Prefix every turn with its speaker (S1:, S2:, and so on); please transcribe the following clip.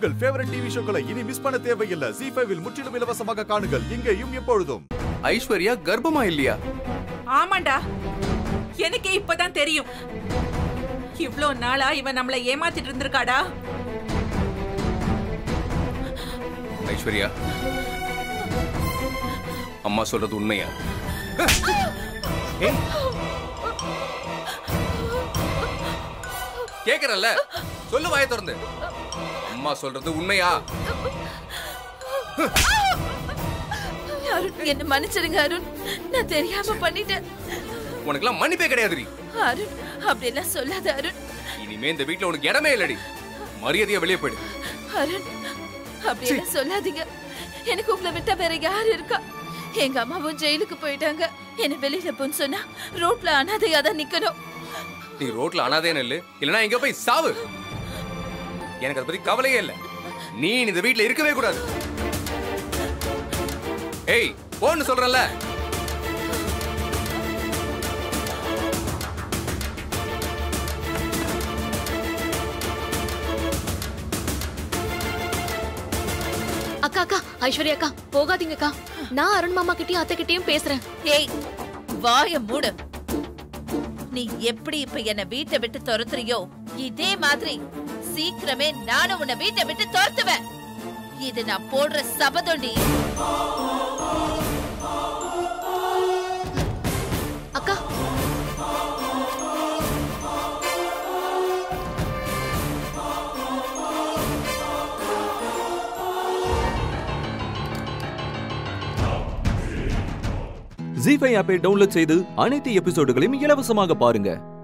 S1: உங்கள் favourite TV ஷோக்களை இனி miss பண்ண தேவையில்லை ஜி ஃபைவில் முற்றிலும் இலவசமாக காணுங்கள் இங்கேயும் எப்பொழுதும்
S2: ஐஸ்வர்யா கர்ப்பமா இல்லையா
S3: ஆமாண்டா எனக்கே இப்பதான் தெரியும் இவ்ளோ நாளா இவன் நம்மள ஏமாத்திட்டு இருந்திருக்காடா
S2: ஐஸ்வர்யா அம்மா சொல்றது உண்மையா ஏய். கேக்குறல்ல சொல்லு வாயை திறந்து அம்மா சொல்றது உண்மையா
S4: அருண் என்ன மன்னிச்சிருங்க அருண் நான் தெரியாம பண்ணிட்டேன்
S2: உனக்கெல்லாம் மன்னிப்பே கிடையாதுடி
S4: அருண் அப்படியெல்லாம் சொல்லாத அருண்
S2: இனிமே இந்த வீட்ல உனக்கு இடமே இல்லடி மரியாதையா வெளியே போயிடு
S4: அருண் அப்படியெல்லாம் சொல்லாதீங்க எனக்கு உங்களை விட்டா வேற யாரு இருக்கா எங்க அம்மாவும் ஜெயிலுக்கு போயிட்டாங்க என்ன வெளியில போன்னு சொன்னா ரோட்ல அனாதையா தான் நிக்கணும்
S2: நீ ரோட்ல அனாதே நெல்லு இல்லனா எங்க போய் சாவு எனக்கு அதை பத்தி கவலையே இல்ல நீ இந்த வீட்ல இருக்கவே கூடாது ஏய் போன்னு சொல்றேன்ல
S5: அக்கா அக்கா ஐஸ்வர்யா அக்கா போகாதீங்கக்கா நான் அருண் மாமா கிட்டயும் அத்தை கிட்டயும் பேசுறேன்
S4: ஏய் வாய மூடு நீ எப்படி இப்ப என்ன வீட்டை விட்டு துரத்துறியோ இதே மாதிரி சீக்கிரமே நானும் உன்னை வீட்டை விட்டு துரத்துவேன் இது நான் போடுற சபதோண்டி
S5: அக்கா
S6: ஜி ஃபைவ் ஆப்பை டவுன்லோட் செய்து அனைத்து எபிசோடுகளையும் இலவசமாக பாருங்க